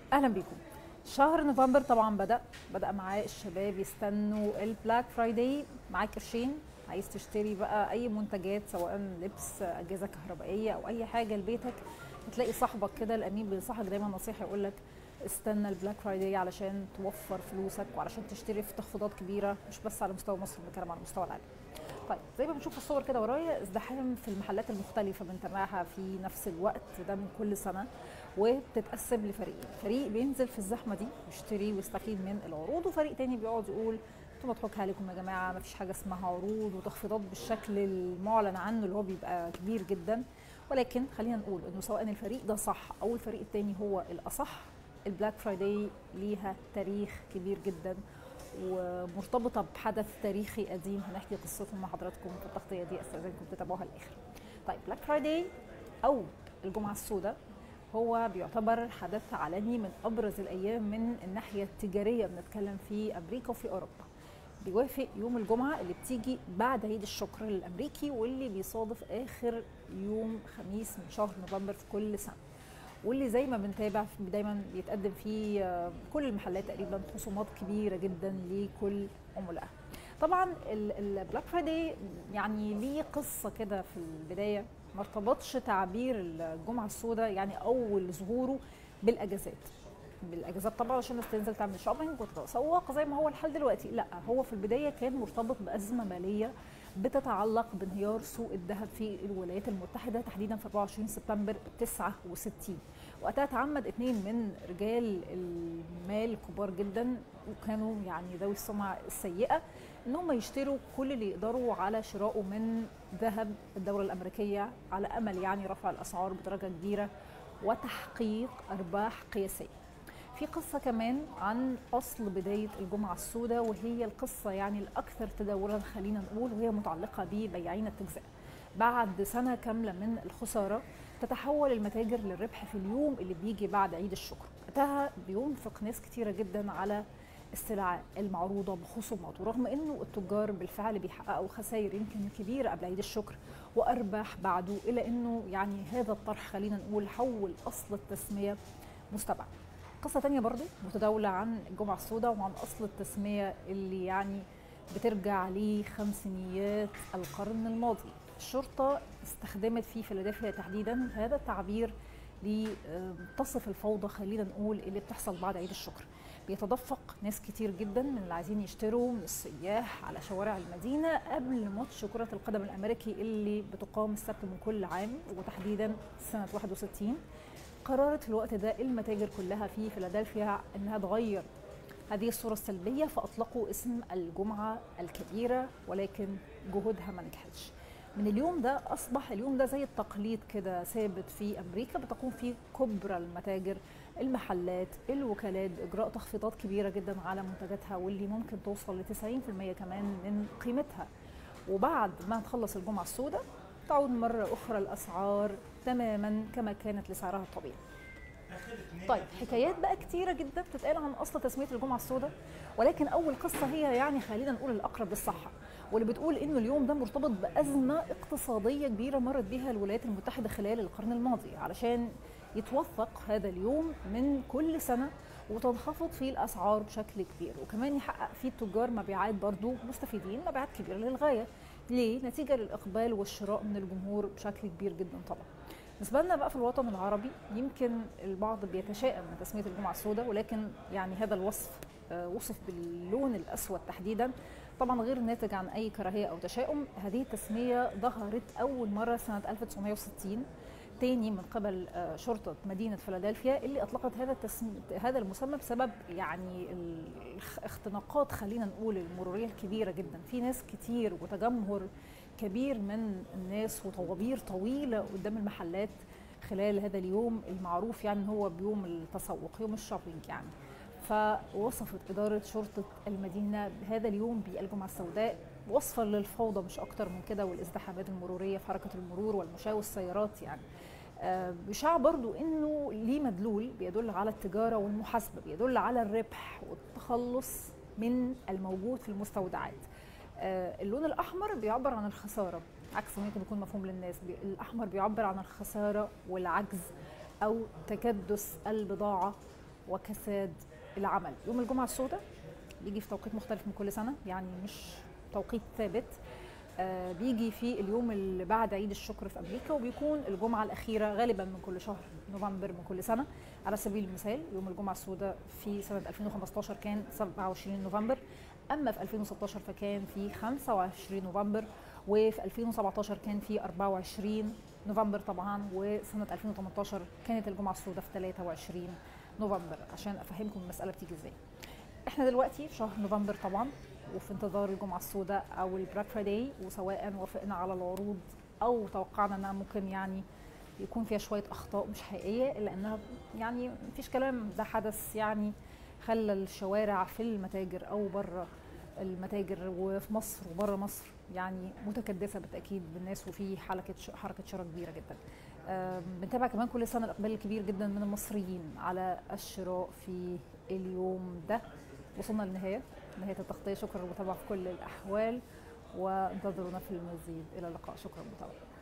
اهلا بيكم شهر نوفمبر طبعا بدا بدا معاه الشباب يستنوا البلاك فرايداي معاك قرشين عايز تشتري بقى اي منتجات سواء لبس اجهزه كهربائيه او اي حاجه لبيتك هتلاقي صاحبك كده الامين بينصحك دايما نصيحه يقول لك استنى البلاك فرايداي علشان توفر فلوسك وعلشان تشتري في تخفيضات كبيره مش بس على مستوى مصر بنتكلم على مستوى العالم طيب زي ما بنشوف الصور كده ورايا ازدحام في المحلات المختلفه بنتابعها في نفس الوقت ده من كل سنه وبتتقسم لفريقين فريق بينزل في الزحمه دي يشتري ويستفيد من العروض وفريق تاني بيقعد يقول انتوا مضحوك عليكم يا جماعه ما فيش حاجه اسمها عروض وتخفيضات بالشكل المعلن عنه اللي هو بيبقى كبير جدا ولكن خلينا نقول انه سواء الفريق ده صح او الفريق التاني هو الاصح البلاك فرايداي ليها تاريخ كبير جدا ومرتبطه بحدث تاريخي قديم هنحكي قصته مع حضراتكم في التغطيه دي استاذنكم تتابعوها الاخر. طيب بلاك فرايداي او الجمعه السوداء هو بيعتبر حدث عالمي من ابرز الايام من الناحيه التجاريه بنتكلم في امريكا وفي اوروبا. بيوافق يوم الجمعه اللي بتيجي بعد عيد الشكر الامريكي واللي بيصادف اخر يوم خميس من شهر نوفمبر في كل سنه. واللي زي ما بنتابع دايما بيتقدم فيه كل المحلات تقريبا خصومات كبيره جدا لكل عملائها. طبعا البلاك فرايداي يعني ليه قصه كده في البدايه ما ارتبطش تعبير الجمعه السوداء يعني اول ظهوره بالاجازات بالاجازات طبعا عشان الناس تنزل تعمل شوبينج وتتسوق زي ما هو الحال دلوقتي لا هو في البدايه كان مرتبط بازمه ماليه بتتعلق بانهيار سوق الذهب في الولايات المتحده تحديدا في 24 سبتمبر 69 وقتها تعمد اثنين من رجال المال كبار جدا وكانوا يعني ذوي السمعه السيئه ان هم يشتروا كل اللي يقدروا على شرائه من ذهب الدوله الامريكيه على امل يعني رفع الاسعار بدرجه كبيره وتحقيق ارباح قياسيه. في قصه كمان عن اصل بدايه الجمعه السوداء وهي القصه يعني الاكثر تداولا خلينا نقول وهي متعلقه ببياعين التجزئه. بعد سنه كامله من الخساره تتحول المتاجر للربح في اليوم اللي بيجي بعد عيد الشكر. وقتها بينفق ناس كتيره جدا على السلع المعروضه بخصومات ورغم انه التجار بالفعل بيحققوا خسائر يمكن كبيره قبل عيد الشكر وارباح بعده الا انه يعني هذا الطرح خلينا نقول حول اصل التسميه مستبعد. قصه تانية برضو متداوله عن الجمعه السوداء وعن اصل التسميه اللي يعني بترجع لخمسينيات القرن الماضي. الشرطه استخدمت في فيلادلفيا تحديدا هذا التعبير لتصف الفوضى خلينا نقول اللي بتحصل بعد عيد الشكر. بيتدفق ناس كتير جدا من اللي عايزين يشتروا من السياح على شوارع المدينة قبل ماتش كرة القدم الأمريكي اللي بتقام السبت من كل عام وتحديدا سنة 61 قررت في الوقت ده المتاجر كلها في فيلادلفيا انها تغير هذه الصورة السلبية فأطلقوا اسم الجمعة الكبيرة ولكن جهودها ما نجحتش من اليوم ده أصبح اليوم ده زي التقليد كده ثابت في أمريكا بتقوم فيه كبرى المتاجر المحلات الوكالات بإجراء تخفيضات كبيرة جدا على منتجاتها واللي ممكن توصل ل 90% كمان من قيمتها وبعد ما تخلص الجمعة السوداء تعود مرة أخرى الأسعار تماما كما كانت لسعرها الطبيعي طيب حكايات بقى كتيرة جدا بتتقال عن أصل تسمية الجمعة السوداء ولكن أول قصة هي يعني خلينا نقول الأقرب للصحة واللي بتقول إنه اليوم ده مرتبط بأزمة اقتصادية كبيرة مرت بها الولايات المتحدة خلال القرن الماضي علشان يتوثق هذا اليوم من كل سنة وتنخفض فيه الأسعار بشكل كبير وكمان يحقق فيه التجار مبيعات برضو مستفيدين مبيعات كبيرة للغاية ليه؟ نتيجة للإقبال والشراء من الجمهور بشكل كبير جدا طبعا بالنسبة لنا بقى في الوطن العربي يمكن البعض بيتشائم من تسمية الجمعة السوداء ولكن يعني هذا الوصف وصف باللون الأسود تحديدا طبعا غير ناتج عن أي كراهية أو تشاؤم هذه التسمية ظهرت أول مرة سنة 1960 تاني من قبل شرطة مدينة فيلادلفيا اللي أطلقت هذا التسم... هذا المسمى بسبب يعني الاختناقات خلينا نقول المرورية الكبيرة جدا في ناس كتير وتجمهر كبير من الناس وطوابير طويلة قدام المحلات خلال هذا اليوم المعروف يعني هو بيوم التسوق يوم الشوبينج يعني فوصفت إدارة شرطة المدينة هذا اليوم بالجمعة السوداء وصفا للفوضى مش أكتر من كده والازدحامات المرورية في حركة المرور والمشاة والسيارات يعني بشاع برضو انه ليه مدلول بيدل على التجاره والمحاسبه بيدل على الربح والتخلص من الموجود في المستودعات اللون الاحمر بيعبر عن الخساره عكس ما يمكن يكون مفهوم للناس الاحمر بيعبر عن الخساره والعجز او تكدس البضاعه وكساد العمل يوم الجمعه السوداء بيجي في توقيت مختلف من كل سنه يعني مش توقيت ثابت آه، بيجي في اليوم اللي بعد عيد الشكر في امريكا وبيكون الجمعه الاخيره غالبا من كل شهر نوفمبر من كل سنه على سبيل المثال يوم الجمعه السوداء في سنه 2015 كان 27 نوفمبر اما في 2016 فكان في 25 نوفمبر وفي 2017 كان في 24 نوفمبر طبعا وسنه 2018 كانت الجمعه السوداء في 23 نوفمبر عشان افهمكم المساله بتيجي ازاي احنا دلوقتي في شهر نوفمبر طبعا وفي انتظار الجمعه السوداء او البلاك فرايداي وسواء وافقنا على العروض او توقعنا انها ممكن يعني يكون فيها شويه اخطاء مش حقيقيه الا انها يعني مفيش كلام ده حدث يعني خلى الشوارع في المتاجر او بره المتاجر وفي مصر وبره مصر يعني متكدسه بالتاكيد بالناس وفي حركه حركه شراء كبيره جدا بنتابع كمان كل سنه الاقبال الكبير جدا من المصريين على الشراء في اليوم ده وصلنا للنهايه نهايه التغطيه شكرا للمتابعه في كل الاحوال وانتظرونا في المزيد الى اللقاء شكرا للمتابعه